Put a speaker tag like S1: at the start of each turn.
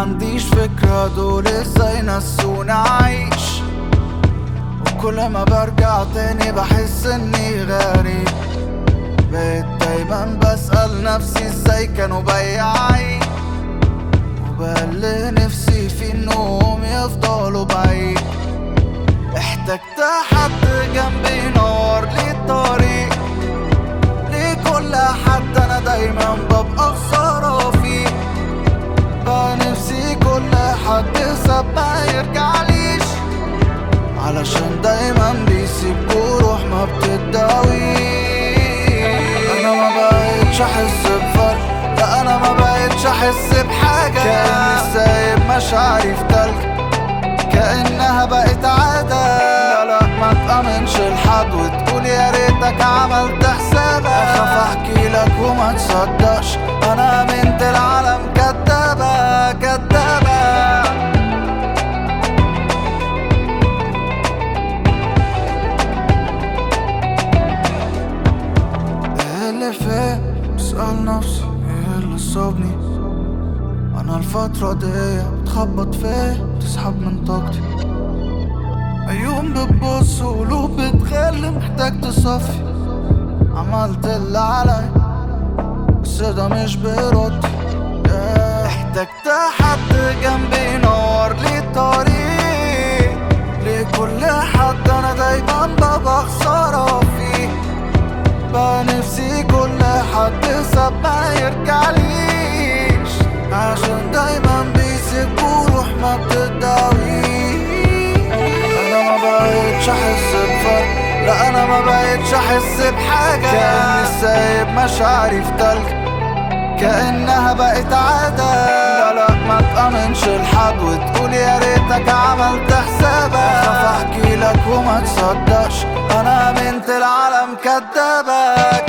S1: عنديش فكرة دول ازاي نسوني اعيش وكل ما برجع تاني بحس اني غريب بقيت دايما بسأل نفسي ازاي كانوا بياعين وبقى نفسي في انهم يفضلوا بعيد احتجت حد جنبي ينور لي الطريق لكل حد انا دايما ببقى خسارة فيه بقى نفسي كل حد ساب ما يرجعليش علشان دايما بيسيب جروح ما بتداويش انا ما بقتش احس بفرق لا انا ما بقتش احس بحاجة كأني سايب مشاعري في تلج كأنها بقت عادة لا لا ما تأمنش لحد وتقول يا ريتك عملت حسابك أخاف أحكي لك وما تصدقش أنا آمنت العالم كدابة كدابة ايه اللي فات بسأل نفسي ايه اللي صابني انا الفترة دي بتخبط فيا بتسحب من طاقتي عيون بتبص وقلوب بتغلي محتاج تصفي عملت اللي علي بس ده مش بإرادتي yeah. احتجت حد جنبي ينور لي الطريق لكل حد انا دايما ببقى خسارة فيه بقى نفسي كل حد ساب ما يرجعليش عشان دايما بيسيب جروح ما بتداويش انا ما بقتش احس بفرق لا انا ما بقتش احس بحاجة كأني سايب مشاعري في تلج كأنها بقت عادة لا لا ما تأمنش لحد وتقول يا ريتك عملت حسابك أخاف أحكي لك وما تصدقش أنا آمنت العالم كدابة